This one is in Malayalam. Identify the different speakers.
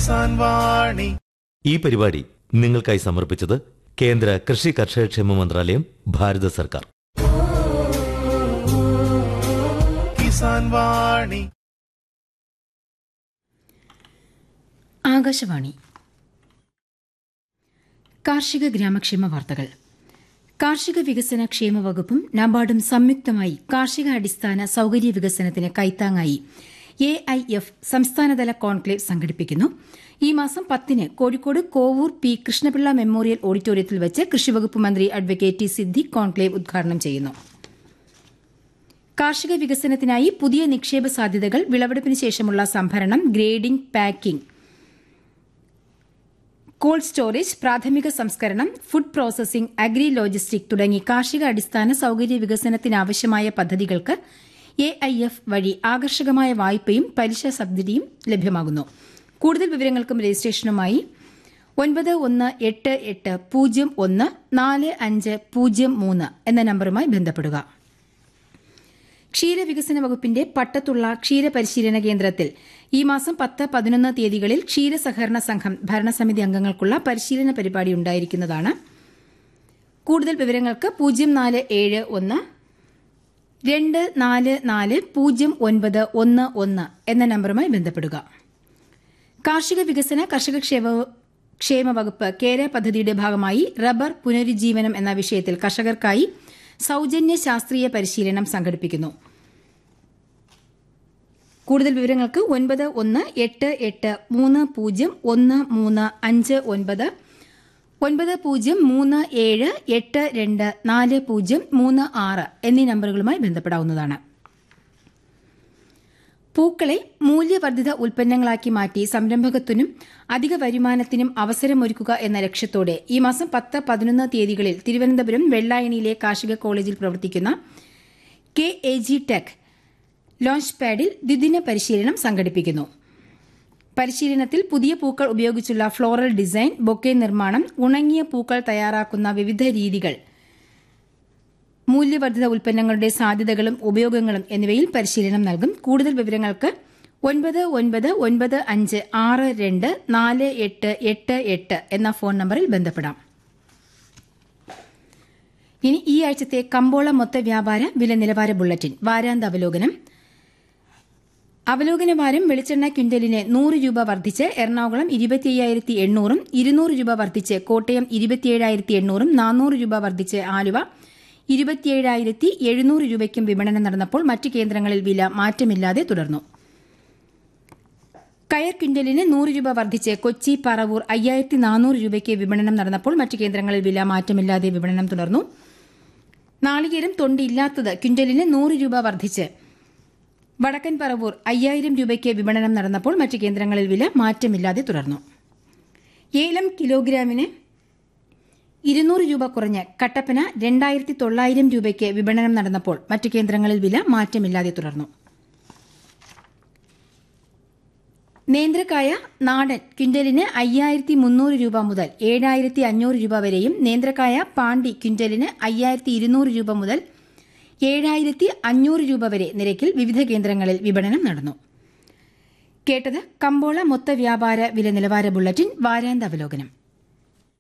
Speaker 1: കിസാൻ വാണി
Speaker 2: ഈ പരിപാടി നിങ്ങൾക്കായി സമർപ്പിച്ചത് കേന്ദ്ര കൃഷി കർഷകക്ഷേമ മന്ത്രാലയം ഭാരത സർക്കാർ
Speaker 1: കിസാൻ വാണി
Speaker 3: ആകാശവാണി കാർഷിക ഗ്രാമക്ഷേമ വാർത്തകൾ കാർഷിക വികസന ക്ഷേമ വകുപ്പും നബാർഡും സംയുക്തമായി കാർഷിക അടിസ്ഥാന സൌകര്യ വികസനത്തിന് കൈത്താങ്ങായി എ ഐ എഫ് സംസ്ഥാനതല കോൺക്ലേവ് സംഘടിപ്പിക്കുന്നു ഈ മാസം പത്തിന് കോഴിക്കോട് കോവൂർ പി കൃഷ്ണപിള്ള മെമ്മോറിയൽ ഓഡിറ്റോറിയത്തിൽ വെച്ച് കൃഷിവകുപ്പ് മന്ത്രി അഡ്വക്കേറ്റ് ടി സിദ്ദിഖ് കോൺക്ലേവ് ഉദ്ഘാടനം ചെയ്യുന്നു കാർഷിക വികസനത്തിനായി പുതിയ നിക്ഷേപ സാധ്യതകൾ വിളവെടുപ്പിന് ശേഷമുള്ള സംഭരണം ഗ്രേഡിംഗ് പാക്കിംഗ് കോൾഡ് സ്റ്റോറേജ് പ്രാഥമിക സംസ്കരണം ഫുഡ് പ്രോസസിംഗ് അഗ്രി ലോജിസ്റ്റിക് തുടങ്ങി കാർഷിക അടിസ്ഥാന സൌകര്യ വികസനത്തിനാവശ്യമായ പദ്ധതികൾക്ക് എ ഐ എഫ് വഴി ആകർഷകമായ വായ്പയും പലിശ സബ്സിഡിയും ലഭ്യമാകുന്നു കൂടുതൽ വിവരങ്ങൾക്കും രജിസ്ട്രേഷനുമായി ഒൻപത് ഒന്ന് എട്ട് എട്ട് പൂജ്യം ഒന്ന് നാല് അഞ്ച് പൂജ്യം മൂന്ന് എന്ന നമ്പറുമായി ബന്ധപ്പെടുക ക്ഷീരവികസന വകുപ്പിന്റെ പട്ടത്തുള്ള ക്ഷീരപരിശീലന കേന്ദ്രത്തിൽ ഈ മാസം പത്ത് പതിനൊന്ന് തീയതികളിൽ ക്ഷീരസഹകരണ സംഘം ഭരണസമിതി അംഗങ്ങൾക്കുള്ള പരിശീലന പരിപാടി ഉണ്ടായിരിക്കുന്നതാണ് കൂടുതൽ വിവരങ്ങൾക്ക് പൂജ്യം നാല് ഏഴ് ഒന്ന് രണ്ട് നാല് നാല് പൂജ്യം ഒൻപത് ഒന്ന് ഒന്ന് എന്ന നമ്പറുമായി ബന്ധപ്പെടുക കാർഷിക വികസന കർഷക ക്ഷേമ ക്ഷേമ വകുപ്പ് കേര പദ്ധതിയുടെ ഭാഗമായി റബ്ബർ പുനരുജ്ജീവനം എന്ന വിഷയത്തിൽ കർഷകർക്കായി സൌജന്യ ശാസ്ത്രീയ പരിശീലനം സംഘടിപ്പിക്കുന്നു കൂടുതൽ വിവരങ്ങൾക്ക് ഒൻപത് ഒന്ന് എട്ട് എട്ട് മൂന്ന് പൂജ്യം ഒന്ന് മൂന്ന് അഞ്ച് ഒൻപത് ഒൻപത് പൂജ്യം മൂന്ന് ഏഴ് എട്ട് രണ്ട് നാല് പൂജ്യം മൂന്ന് ആറ് എന്നീ നമ്പറുകളുമായി ബന്ധപ്പെടാവുന്നതാണ് പൂക്കളെ മൂല്യവർദ്ധിത ഉൽപ്പന്നങ്ങളാക്കി മാറ്റി സംരംഭകത്വനും അധിക വരുമാനത്തിനും അവസരമൊരുക്കുക എന്ന ലക്ഷ്യത്തോടെ ഈ മാസം പത്ത് പതിനൊന്ന് തീയതികളിൽ തിരുവനന്തപുരം വെള്ളായണിയിലെ കാർഷിക കോളേജിൽ പ്രവർത്തിക്കുന്ന K A G tech launch പാഡിൽ ദ്വിദിന പരിശീലനം സംഘടിപ്പിക്കുന്നു പരിശീലനത്തിൽ പുതിയ പൂക്കൾ ഉപയോഗിച്ചുള്ള ഫ്ലോറൽ ഡിസൈൻ ബൊക്കെ നിർമ്മാണം ഉണങ്ങിയ പൂക്കൾ തയ്യാറാക്കുന്ന വിവിധ രീതികൾ മൂല്യവർദ്ധിത ഉൽപ്പന്നങ്ങളുടെ സാധ്യതകളും ഉപയോഗങ്ങളും എന്നിവയിൽ പരിശീലനം നൽകും കൂടുതൽ വിവരങ്ങൾക്ക് ഒൻപത് ഒൻപത് ഒൻപത് അഞ്ച് ആറ് രണ്ട് നാല് എട്ട് എട്ട് എട്ട് എന്ന ഫോൺ നമ്പറിൽ ബന്ധപ്പെടാം ഇനി ഈ ആഴ്ചത്തെ കമ്പോള മൊത്ത വ്യാപാര വില നിലവാര ബുള്ളറ്റിൻ വാരാന്ത അവലോകനം അവലോകന വാരം വെളിച്ചെണ്ണ ക്വിന്റലിന് നൂറ് രൂപ വർദ്ധിച്ച് എറണാകുളം ഇരുപത്തിയ്യായിരത്തി എണ്ണൂറും ഇരുന്നൂറ് രൂപ വർദ്ധിച്ച് കോട്ടയം ഇരുപത്തിയേഴായിരത്തി എണ്ണൂറും നാനൂറ് രൂപ വർദ്ധിച്ച് ആലുവ ഇരുപത്തിയേഴായിരത്തി എഴുന്നൂറ് രൂപയ്ക്കും വിപണനം നടന്നപ്പോൾ മറ്റ് കേന്ദ്രങ്ങളിൽ വില മാറ്റമില്ലാതെ തുടർന്നു കയർ ക്വിന്റലിന് നൂറ് രൂപ വർദ്ധിച്ച് കൊച്ചി പറവൂർ അയ്യായിരത്തി നാനൂറ് രൂപയ്ക്ക് വിപണനം നടന്നപ്പോൾ മറ്റ് കേന്ദ്രങ്ങളിൽ വില മാറ്റമില്ലാതെ വിപണനം തുടർന്നു നാളികേരം തൊണ്ടിയില്ലാത്തത് ക്വിന്റലിന് നൂറ് രൂപ വർദ്ധിച്ച് വടക്കൻ പറവൂർ അയ്യായിരം രൂപയ്ക്ക് വിപണനം നടന്നപ്പോൾ മറ്റ് കേന്ദ്രങ്ങളിൽ വില മാറ്റമില്ലാതെ തുടർന്നു ഏലം കിലോഗ്രാമിന് ഇരുന്നൂറ് രൂപ കുറഞ്ഞ് കട്ടപ്പന രണ്ടായിരത്തി തൊള്ളായിരം രൂപയ്ക്ക് വിപണനം നടന്നപ്പോൾ മറ്റ് കേന്ദ്രങ്ങളിൽ വില മാറ്റമില്ലാതെ തുടർന്നു നേന്ത്രക്കായ നാടൻ ക്വിന്റലിന് അയ്യായിരത്തി മുന്നൂറ് രൂപ മുതൽ ഏഴായിരത്തി അഞ്ഞൂറ് രൂപ വരെയും നേന്ത്രക്കായ പാണ്ടി ക്വിന്റലിന് അയ്യായിരത്തി ഇരുന്നൂറ് രൂപ മുതൽ ഏഴായിരത്തി അഞ്ഞൂറ് രൂപ വരെ നിരക്കിൽ വിവിധ കേന്ദ്രങ്ങളിൽ വിപണനം നടന്നു കേട്ടത് കമ്പോള മൊത്ത വ്യാപാര വില നിലവാര ബുള്ളറ്റിൻ വാരാന്ത അവലോകനം